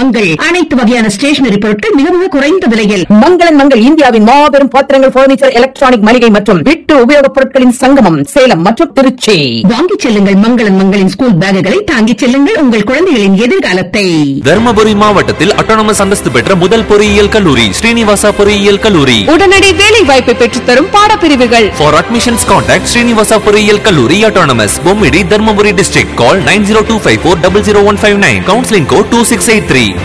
மங்கள் அனைத்து வகையான ஸ்டேஷனரி பொருட்கள் மிக மிக குறைந்த விலையில் மங்களன் மங்கள் இந்தியாவின் மாபெரும் பாத்திரங்கள் பர்னிச்சர் எலக்ட்ரானிக் மளிகை மற்றும் வீட்டு உபயோகப் பொருட்களின் சங்கமம் சேலம் மற்றும் திருச்சி வாங்கிச் செல்லுங்கள் மங்களன் மங்களின் ஸ்கூல் பேக்குகளை தாங்கிச் செல்லுங்கள் உங்கள் குழந்தைகளின் எதிர்காலத்தை தர்மபுரி மாவட்டத்தில் அட்டானமஸ் அந்தஸ்து பெற்ற முதல் பொறியியல் கல்லூரி ஸ்ரீனிவாசா பொறியியல் கல்லூரி உடனடி வேலை வாய்ப்பை பெற்றுத்தரும் பாடப்பிரிவுகள் For admissions contact Srinivasa பொறியியல் கல்லூரி autonomous Bommidi Dharmapuri district call 9025400159 counseling code 2683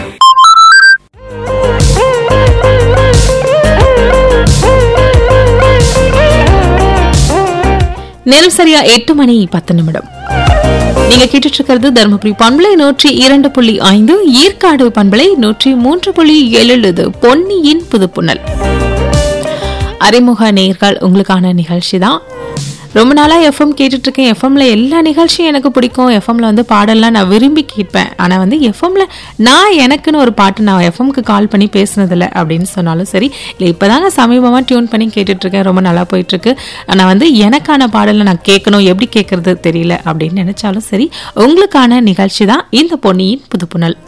நேரம் சரியா எட்டு மணி பத்து நிமிடம் நீங்க கேட்டுட்டு இருக்கிறது தருமபுரி பண்பலை நூற்றி இரண்டு புள்ளி ஐந்து ஈர்க்காடு பண்பலை நூற்றி மூன்று புள்ளி ஏழு பொன்னியின் புதுப்புணல் அறிமுக நேர்கள் உங்களுக்கான நிகழ்ச்சி தான் ரொம்ப நாளா எஃப்எம் கேட்டுட்டு இருக்கேன் எஃப்எம்ல எல்லா நிகழ்ச்சியும் எனக்கு பிடிக்கும் எஃப்எம்ல வந்து பாடல்லாம் நான் விரும்பி கேட்பேன் ஆனா வந்து எஃப்எம்ல நான் எனக்குன்னு ஒரு பாட்டு நான் எஃப்எம்க்கு கால் பண்ணி பேசுனதில்ல அப்படின்னு சொன்னாலும் சரி இல்லை இப்போதாங்க சமீபமா டியூன் பண்ணி கேட்டுட்டு இருக்கேன் ரொம்ப நல்லா போயிட்டு இருக்கு ஆனா வந்து எனக்கான பாடலை நான் கேட்கணும் எப்படி கேட்கறது தெரியல அப்படின்னு நினைச்சாலும் சரி உங்களுக்கான நிகழ்ச்சி தான் இந்த பொன்னியின் புதுப்புணல்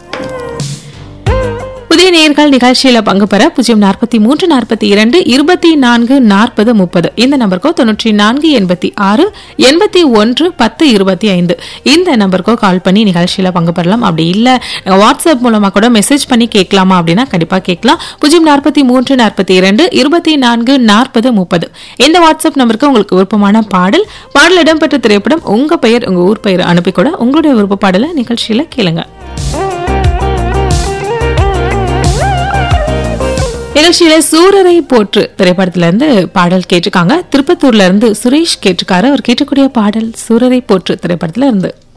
புதிய நேர்கள் நிகழ்ச்சியில பங்கு பெற பூஜ்ஜியம் நாற்பத்தி மூன்று நாற்பத்தி இரண்டு இருபத்தி நான்கு நாற்பது முப்பது இந்த நம்பருக்கோ தொண்ணூற்றி நான்கு எண்பத்தி ஆறு எண்பத்தி ஒன்று பத்து இருபத்தி ஐந்து இந்த நம்பருக்கோ கால் பண்ணி நிகழ்ச்சியில பங்கு பெறலாம் அப்படி இல்ல வாட்ஸ்அப் மூலமா கூட மெசேஜ் பண்ணி கேட்கலாமா அப்படின்னா கண்டிப்பா கேட்கலாம் பூஜ்ஜியம் நாற்பத்தி மூன்று நாற்பத்தி இரண்டு இருபத்தி நான்கு நாற்பது முப்பது இந்த வாட்ஸ்அப் நம்பருக்கு உங்களுக்கு விருப்பமான பாடல் பாடல் இடம்பெற்ற திரைப்படம் உங்க பெயர் உங்க ஊர் பெயர் அனுப்பி கூட உங்களுடைய விருப்ப பாடலை நிகழ்ச்சியில கேளுங்க நிகழ்ச்சியில சூரரை போற்று திரைப்படத்துல இருந்து பாடல் கேட்டிருக்காங்க திருப்பத்தூர்ல இருந்து சுரேஷ் கேட்டிருக்காரு அவர் கேட்டக்கூடிய பாடல் சூரரை போற்று திரைப்படத்துல இருந்து